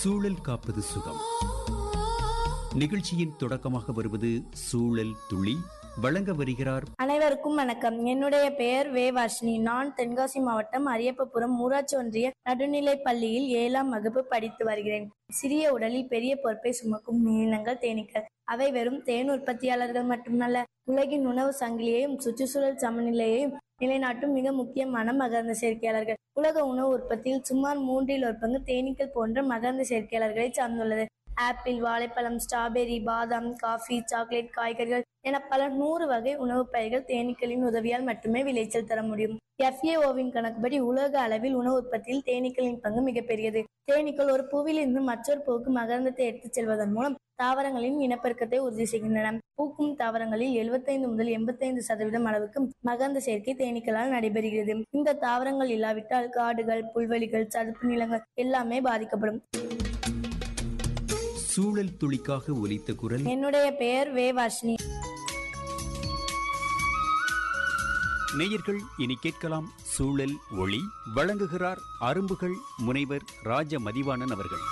சூழல் காப்பது சுகம் நிகழ்ச்சியின் தொடக்கமாக வருவது சூழல் துளி வழங்க வருகிறார் அனைவருக்கும் வணக்கம் என்னுடைய பெயர் வே வர்ஷினி நான் தென்காசி மாவட்டம் அரியப்பபுரம் ஊராட்சி ஒன்றிய நடுநிலைப் பள்ளியில் ஏழாம் வகுப்பு படித்து வருகிறேன் சிறிய உடலில் பெரிய பொறுப்பை சுமக்கும் உயிரினங்கள் தேனீக்கள் அவை வெறும் தேன் உற்பத்தியாளர்கள் மட்டுமல்ல உலகின் உணவு சங்கிலியையும் சுற்றுச்சூழல் சமநிலையையும் நிலைநாட்டும் மிக முக்கியமான மகரந்த சேர்க்கையாளர்கள் உலக உணவு உற்பத்தியில் சுமார் மூன்றில் ஒரு பங்கு தேனீக்கள் போன்ற மகரந்த சேர்க்கையாளர்களை சார்ந்துள்ளது ஆப்பிள் வாழைப்பழம் ஸ்ட்ராபெரி பாதாம் காஃபி சாக்லேட் காய்கறிகள் என பல நூறு வகை உணவுப் பயிர்கள் தேனீக்களின் உதவியால் மட்டுமே விளைச்சல் தர முடியும் எஃப்ஏஓவின் கணக்குப்படி உலக அளவில் உணவு உற்பத்தியில் தேனீக்களின் பங்கு மிகப்பெரியது தேனீக்கள் ஒரு பூவிலிருந்து மற்றொரு பூவுக்கு மகரந்தத்தை எடுத்துச் செல்வதன் மூலம் தாவரங்களின் இனப்பெருக்கத்தை உறுதி செய்கின்றன பூக்கும் தாவரங்களில் 75 முதல் 85% சதவீதம் அளவுக்கு மகரந்த சேர்க்கை தேனீக்களால் நடைபெறுகிறது இந்த தாவரங்கள் இல்லாவிட்டால் காடுகள் புல்வெளிகள் சதுப்பு நிலங்கள் எல்லாமே பாதிக்கப்படும் சூழல் துளிக்காக ஒலித்த குரல் என்னுடைய பெயர் வே வர்ஷினி நேயர்கள் இனி கேட்கலாம் சூழல் ஒளி வழங்குகிறார் அரும்புகள் முனைவர் ராஜ மதிவாணன் அவர்கள்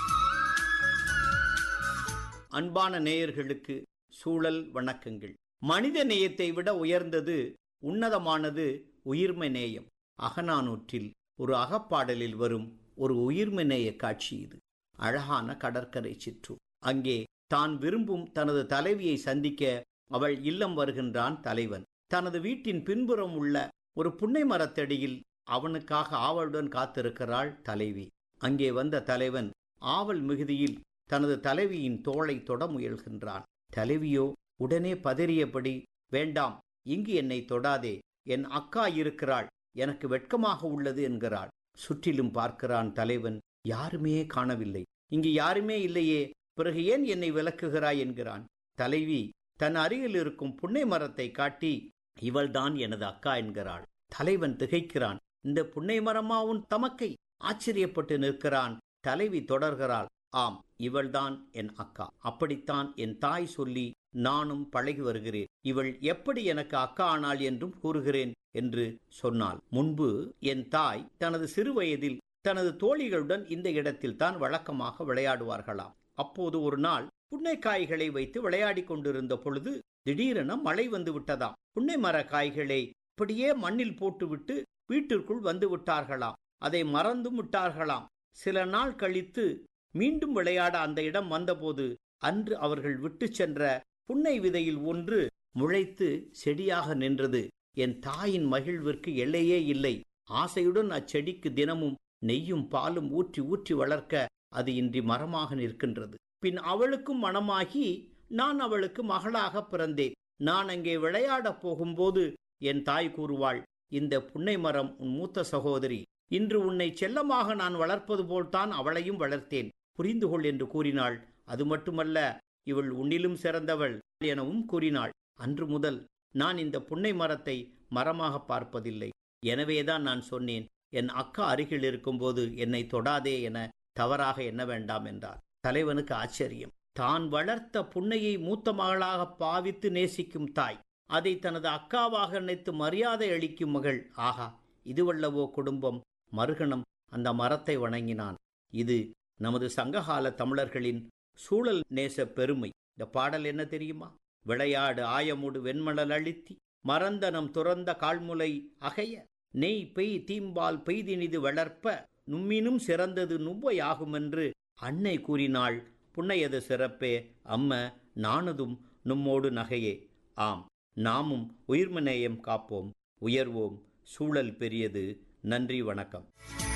அன்பான நேயர்களுக்கு சூழல் வணக்கங்கள் மனித நேயத்தை விட உயர்ந்தது உன்னதமானது உயிர்மை நேயம் அகநானூற்றில் ஒரு அகப்பாடலில் வரும் ஒரு உயிர்மை நேய காட்சி இது அழகான கடற்கரை சிற்று அங்கே தான் விரும்பும் தனது தலைவியை சந்திக்க அவள் இல்லம் வருகின்றான் தலைவன் தனது வீட்டின் பின்புறம் உள்ள ஒரு புன்னை மரத்தடியில் அவனுக்காக ஆவலுடன் காத்திருக்கிறாள் தலைவி அங்கே வந்த தலைவன் ஆவல் மிகுதியில் தனது தலைவியின் தோளை தொட முயல்கின்றான் தலைவியோ உடனே பதறியபடி வேண்டாம் இங்கு என்னை தொடாதே என் அக்கா இருக்கிறாள் எனக்கு வெட்கமாக உள்ளது என்கிறாள் சுற்றிலும் பார்க்கிறான் தலைவன் யாருமே காணவில்லை இங்கு யாருமே இல்லையே பிறகு ஏன் என்னை விலக்குகிறாய் என்கிறான் தலைவி தன் அருகில் இருக்கும் புன்னை மரத்தை காட்டி இவள்தான் எனது அக்கா என்கிறாள் தலைவன் திகைக்கிறான் இந்த புன்னை மரமா உன் தமக்கை ஆச்சரியப்பட்டு நிற்கிறான் தலைவி தொடர்கிறாள் ஆம் இவள்தான் என் அக்கா அப்படித்தான் என் தாய் சொல்லி நானும் பழகி வருகிறேன் இவள் எப்படி எனக்கு அக்கா ஆனாள் என்றும் கூறுகிறேன் என்று சொன்னாள் முன்பு என் தாய் தனது சிறுவயதில் தனது தோழிகளுடன் இந்த இடத்தில் தான் வழக்கமாக விளையாடுவார்களாம் அப்போது ஒரு நாள் புன்னைக்காய்களை வைத்து விளையாடிக் கொண்டிருந்த பொழுது திடீரென மழை வந்து விட்டதாம் புன்னை மர காய்களை அப்படியே மண்ணில் போட்டுவிட்டு வீட்டிற்குள் வந்து விட்டார்களாம் அதை மறந்தும் விட்டார்களாம் சில நாள் கழித்து மீண்டும் விளையாட அந்த இடம் வந்தபோது அன்று அவர்கள் விட்டு சென்ற புன்னை விதையில் ஒன்று முளைத்து செடியாக நின்றது என் தாயின் மகிழ்விற்கு எல்லையே இல்லை ஆசையுடன் அச்செடிக்கு தினமும் நெய்யும் பாலும் ஊற்றி ஊற்றி வளர்க்க அது இன்றி மரமாக நிற்கின்றது பின் அவளுக்கும் மனமாகி நான் அவளுக்கு மகளாக பிறந்தேன் நான் அங்கே விளையாடப் போகும்போது என் தாய் கூறுவாள் இந்த புன்னை மரம் உன் மூத்த சகோதரி இன்று உன்னை செல்லமாக நான் வளர்ப்பது போல்தான் அவளையும் வளர்த்தேன் புரிந்து கொள் என்று கூறினாள் அது மட்டுமல்ல இவள் உன்னிலும் சிறந்தவள் எனவும் கூறினாள் அன்று முதல் நான் இந்த புன்னை மரத்தை மரமாக பார்ப்பதில்லை எனவேதான் நான் சொன்னேன் என் அக்கா அருகில் இருக்கும்போது என்னை தொடாதே என தவறாக எண்ண வேண்டாம் என்றார் தலைவனுக்கு ஆச்சரியம் தான் வளர்த்த புன்னையை மூத்த மகளாக பாவித்து நேசிக்கும் தாய் அதை தனது அக்காவாக நினைத்து மரியாதை அளிக்கும் மகள் ஆகா இதுவல்லவோ குடும்பம் மறுகணம் அந்த மரத்தை வணங்கினான் இது நமது சங்ககால தமிழர்களின் சூழல் நேச பெருமை இந்த பாடல் என்ன தெரியுமா விளையாடு ஆயமுடு வெண்மணல் அழுத்தி மறந்தனம் துறந்த கால்முலை அகைய நெய் பெய் தீம்பால் பெய்தினிது வளர்ப்ப நும்மினும் சிறந்தது நுவ்வையாகுமென்று அன்னை கூறினாள் புன்னையது சிறப்பே அம்ம நானதும் நும்மோடு நகையே ஆம் நாமும் உயிர்மநேயம் காப்போம் உயர்வோம் சூழல் பெரியது நன்றி வணக்கம்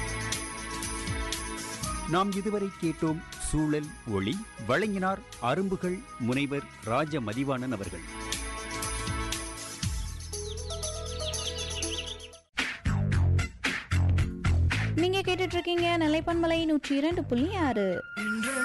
நாம் இதுவரை கேட்டோம் சூழல் ஒளி வழங்கினார் அரும்புகள் முனைவர் ராஜ மதிவாணன் அவர்கள் நீங்க கேட்டுட்டு இருக்கீங்க நிலைப்பன்மலை நூற்றி இரண்டு புள்ளி ஆறு